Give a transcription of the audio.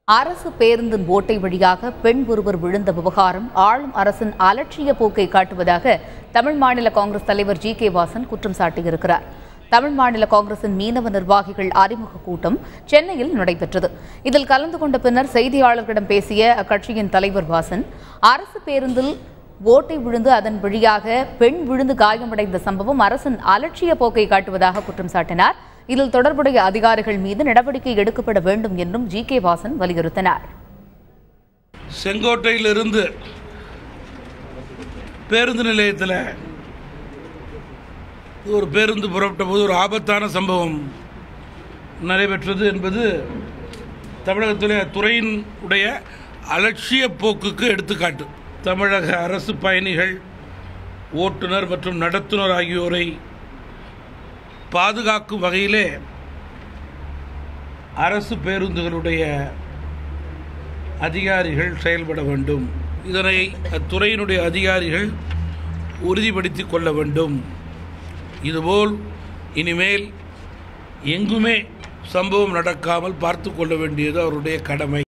அரசு பேருந்தின் ஓட்டை வழியாக பெண் ஒருவர் விழுந்த விவகாரம் ஆளும் அரசின் அலட்சிய போக்கை காட்டுவதாக தமிழ் மாநில காங்கிரஸ் தலைவர் ஜி கே வாசன் குற்றம் சாட்டியிருக்கிறார் தமிழ் மாநில காங்கிரசின் மீனவ நிர்வாகிகள் அறிமுக கூட்டம் சென்னையில் நடைபெற்றது இதில் கலந்து கொண்ட பின்னர் செய்தியாளர்களிடம் பேசிய அக்கட்சியின் தலைவர் வாசன் அரசு பேருந்தில் ஓட்டை விழுந்து அதன் வழியாக பெண் விழுந்து காயமடைந்த சம்பவம் அரசின் அலட்சிய போக்கை காட்டுவதாக குற்றம் சாட்டினார் இதில் தொடர்புடைய அதிகாரிகள் மீது நடவடிக்கை எடுக்கப்பட வேண்டும் என்றும் ஜி கே வாசன் வலியுறுத்தினார் செங்கோட்டையிலிருந்து பேருந்து நிலையத்தில் ஒரு பேருந்து புறப்பட்ட போது ஒரு ஆபத்தான சம்பவம் நடைபெற்றது என்பது தமிழகத்தில் துறையின் உடைய அலட்சிய போக்குக்கு எடுத்துக்காட்டு தமிழக அரசு பயணிகள் ஓட்டுநர் மற்றும் நடத்துனர் ஆகியோரை பாதுகாக்கும் வகையிலே அரசு பேருந்துகளுடைய அதிகாரிகள் செயல்பட வேண்டும் இதனை அத்துறையினுடைய அதிகாரிகள் உறுதிப்படுத்திக் கொள்ள வேண்டும் இதுபோல் இனிமேல் எங்குமே சம்பவம் நடக்காமல் பார்த்து கொள்ள வேண்டியது அவருடைய கடமை